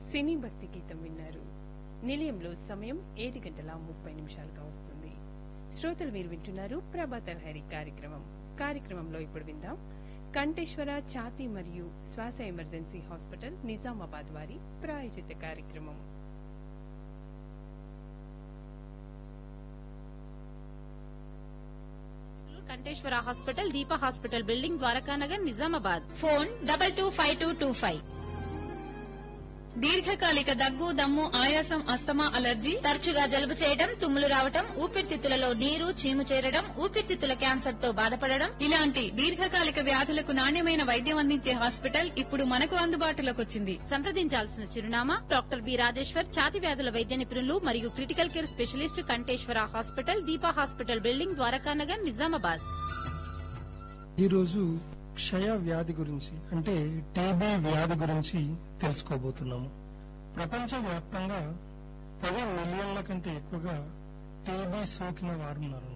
సినీ భక్తి గీతం విన్నారు నిలయంలో సమయం ఏడు గంటల ముప్పై నిమిషాలుగా వస్తుంది శ్రోతలు మీరు వింటున్నారు ప్రభాతల్ హరి కార్యక్రమం కార్యక్రమంలో ఇప్పుడు విందాం కంఠేశ్వర ఛాతీ మరియు శ్వాస ఎమర్జెన్సీ హాస్పిటల్ నిజామాబాద్ వారి ప్రాయోజిత కార్యక్రమం Kanteshwara hospital Deepa hospital building Dwarakanagar Nizamabad phone double two five two two five దీర్ఘకాలిక దగ్గు దమ్ము ఆయాసం అస్తమా అలర్జీ తరచుగా జలుబు చేయడం తుమ్ములు రావటం ఊపిరితిత్తులలో నీరు చీము చేరడం ఊపిరితిత్తుల క్యాన్సర్ తో బాధపడడం ఇలాంటి దీర్ఘకాలిక వ్యాధులకు నాణ్యమైన వైద్యం అందించే హాస్పిటల్ ఇప్పుడు మనకు అందుబాటులోకి వచ్చింది సంప్రదించాల్సిన చిరునామా డాక్టర్ బి రాజేశ్వర్ ఛాతి వ్యాధుల వైద్య నిపుణులు మరియు critical care specialist Kanteshwara hospital Deepa hospital building Dwarakanagar Nizamabad ఈరోజు క్షయ వ్యాధి గురించి అంటే టీబీ వ్యాధి గురించి తెలుసుకోబోతున్నాము ప్రపంచ వ్యాప్తంగా పది మిలియన్ల కంటే ఎక్కువగా టీబీ సోకిన వారున్నారు